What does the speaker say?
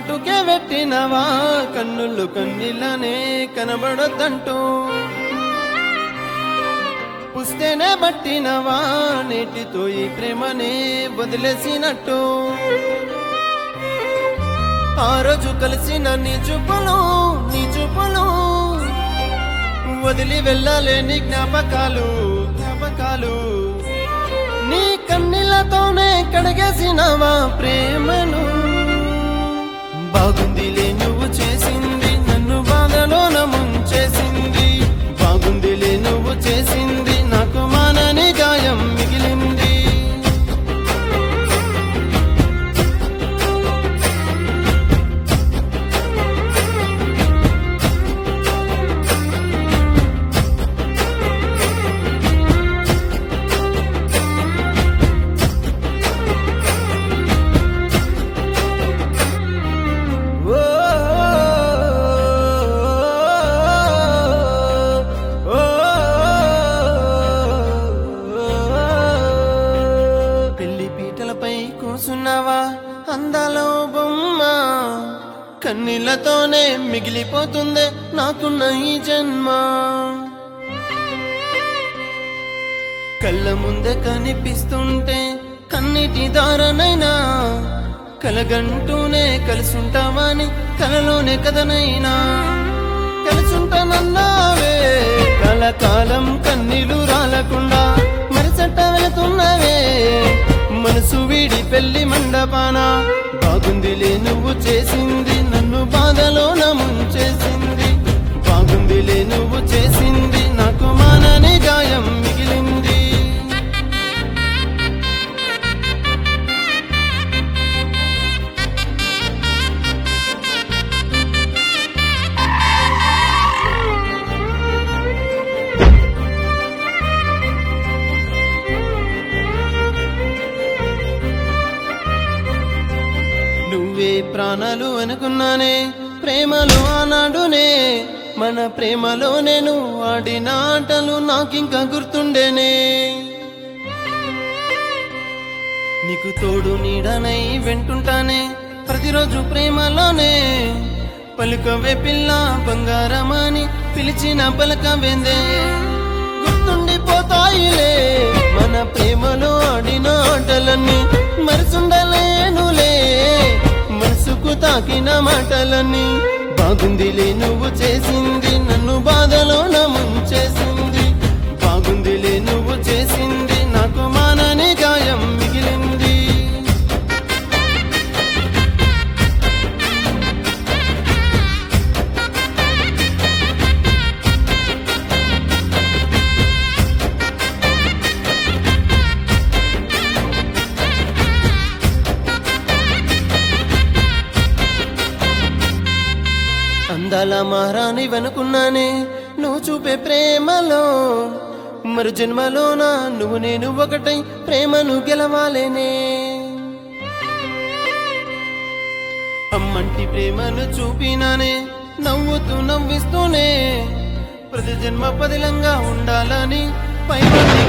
కాటుకే పెట్టినవా కన్నులు కన్నీళ్ళనే కనబడొద్దంటూ పుస్తేనే బట్టినవా నేటితో ఈ ప్రేమనే వదిలేసినట్టు ఆ రోజు కలిసిన నీ చూపులు నీ చూపులు వదిలి వెళ్ళలేని జ్ఞాపకాలు జ్ఞాపకాలు నీ కన్నీళ్లతోనే కడిగేసినవా ప్రేమను బాగుందిలే నువ్వు చేసింది నన్ను బాధలోన ముంచేసింది బాగుందిలే నువ్వు చేసింది నాకు మానని గాయం మిగిలింది ఓ ఓ పెళ్లి పీటలపై కూసున్నావా అందాలో బొమ్మ కన్నీళ్లతోనే మిగిలిపోతుందే నాకున్న ఈ జన్మ కళ్ళ ముందే కనిపిస్తుంటే కన్నిటి దారనైనా కలగంటూనే కలుసుంటామని కలలోనే కదనైనా కలుసుంటానన్నావే కలకాలం కన్నీలు రాలకుండా మరిసట్ట వెళుతున్నవే మనసు వీడి పెళ్లి మండపాన బాగుందిలే నువ్వు చేసింది నన్ను బాధలోన ముంచేసింది బాగుందిలే నువ్వు చేసింది నాకు మానని గాయం మిగిలింది నువ్వే ప్రాణాలు అనుకున్నానే ప్రేమలో ఆనాడునే మన ప్రేమలో నేను ఆడిన ఆటలు నాకింకా గుర్తుండేనే నీకు తోడు నీడనై వెంటుంటానే ప్రతిరోజు ప్రేమలోనే పలుకవే పిల్ల బంగారమని పిలిచిన పలకవేందే గుర్తుండిపోతాయిలే మన ప్రేమలో ఆడిన ఆటలన్నీ మరుసుండలేనులే మనసుకు తాకిన మాటలన్నీ బాగుందిలే నువ్వు చేసింది నన్ను బాధలోన ముంచేసింది బాగుందిలే నువ్వు చేసింది నాకు మానని గాయం మిగిలింది అందాల మహారాణి వెనుకున్నానే నువ్వు చూపే ప్రేమలో మరు జన్మలోన నువ్వు నేను ఒకటై ప్రేమను గెలవాలేనే అమ్మంటి ప్రేమను చూపినానే నవ్వుతూ నవ్విస్తూనే ప్రతి జన్మ పదిలంగా ఉండాలని పైన